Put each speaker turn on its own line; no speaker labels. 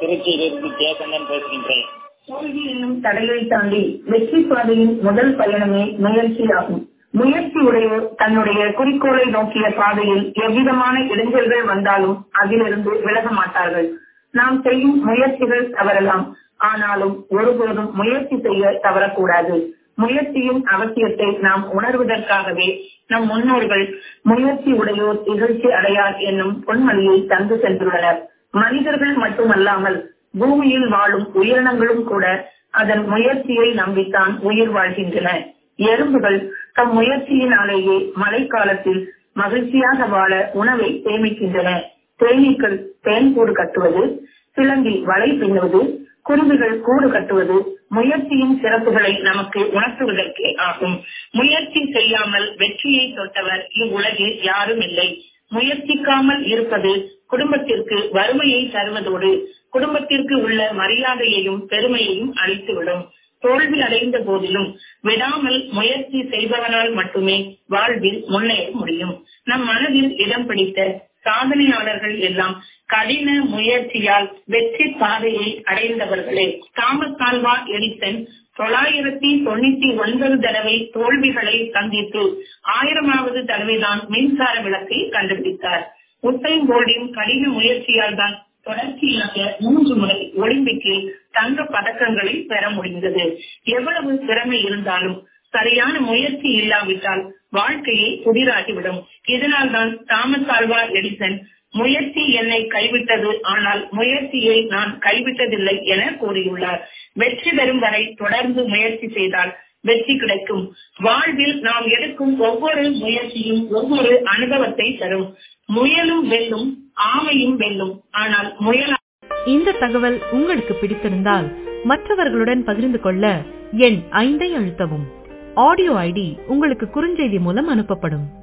திருச்சியிலிருந்து ஜெயகண்ணன் பேசுகின்றேன்
தோல்வி என்னும் தடையை தாண்டி வெற்றி பாதையின் முதல் பயணமே முயற்சியாகும் முயற்சி உடையோர் தன்னுடைய குறிக்கோளை நோக்கிய பாதையில் எவ்விதமான இடைஞ்சல்கள் வந்தாலும் அதிலிருந்து விலக மாட்டார்கள் நாம் செய்யும் முயற்சிகள் தவறலாம் ஆனாலும் ஒருபோதும் முயற்சி செய்ய தவறக்கூடாது முயற்சியின் அவசியத்தை நாம் உணர்வதற்காகவே நம் முன்னோர்கள் முயற்சி உடையோர் இகழ்ச்சி அடையார் என்னும் பொன்மொழியை தந்து சென்றுள்ளனர் மனிதர்கள் மட்டுமல்லாமல் பூமியில் வாழும் உயிரினங்களும் கூட அதன் முயற்சியை நம்பித்தான் உயிர் வாழ்கின்றன எறும்புகள் தம் முயற்சியினாலேயே மழைக்காலத்தில் மகிழ்ச்சியாக வாழ உணவை சேமிக்கின்றன தேனீக்கள் தேன் கூடு கட்டுவது சிலந்தி வலை பின்னுவது குருவிகள் கூடு கட்டுவது முயற்சியின் சிறப்புகளை நமக்கு உணர்த்துவதற்கே ஆகும் முயற்சி செய்யாமல் வெற்றியை தொட்டவர் இவ்வுலகில் யாரும் இல்லை முயற்சிக்காமல் இருப்பது குடும்பத்திற்கு வறுமையை தருவதோடு குடும்பத்திற்கு உள்ள மரியாதையையும் பெருமையையும் அளித்துவிடும் தோல்வி அடைந்த போதிலும் விடாமல் முயற்சி செய்பவனால் மட்டுமே வாழ்வில் முன்னேற முடியும் நம் மனதில் இடம் பிடித்த சாதனையாளர்கள் எல்லாம் கடின முயற்சியால் வெற்றி பாதையை அடைந்தவர்களே தாமஸ் ஆல்வா எடிசன் தொள்ளாயிரத்தி தொண்ணூத்தி ஒன்பது தடவை தோல்விகளை சந்தித்து ஆயிரமாவது தடவைதான் மின்சார விளக்கை கண்டுபிடித்தார் உசைன் போல்டின் கடின முயற்சியால் தான் தொடர்ச்சியாக மூன்று முறை ஒலிம்பிக்கில் தங்க பதக்கங்களை பெற முடிந்தது எவ்வளவு திறமை இருந்தாலும் சரியான முயற்சி இல்லாவிட்டால் வாழ்க்கையை புதிராகிவிடும் இதனால் தான் தாமஸ் ஆல்வா எடிசன் முயற்சி என்னை கைவிட்டது ஆனால் முயற்சியை நான் கைவிட்டதில்லை என கூறியுள்ளார் வெற்றி பெறும் வரை தொடர்ந்து முயற்சி செய்தால் வெற்றி கிடைக்கும் வாழ்வில் நாம் எடுக்கும் ஒவ்வொரு முயற்சியும் ஒவ்வொரு அனுபவத்தை தரும் முயலும் வெல்லும் ஆமையும் வெல்லும் ஆனால் முயல்
இந்த தகவல் உங்களுக்கு பிடித்திருந்தால் மற்றவர்களுடன் பகிர்ந்து கொள்ள எண் ஐந்தை அழுத்தவும் ஆடியோ ஐடி உங்களுக்கு குறுஞ்செய்தி மூலம் அனுப்பப்படும்